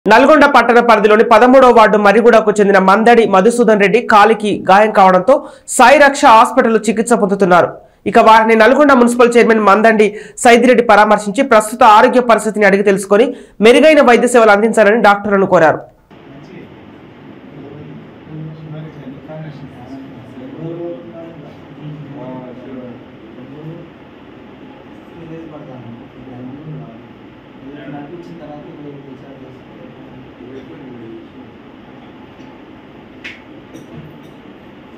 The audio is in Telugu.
నల్గొండ పట్టణ పరిధిలోని పదమూడవ వార్డు మరిగూడకు చెందిన మందడి మధుసూదన్ రెడ్డి కాలికి గాయం కావడంతో సాయి రక్ష హాస్పిటల్లో చికిత్స పొందుతున్నారు ఇక వారిని నల్గొండ మున్సిపల్ చైర్మన్ మందండి సైదిరెడ్డి పరామర్శించి ప్రస్తుత ఆరోగ్య పరిస్థితిని అడిగి తెలుసుకొని మెరుగైన వైద్య సేవలు అందించాలని డాక్టర్లను కోరారు నడిపించిన తర్వాత డిశ్చార్జ్ చేస్తారు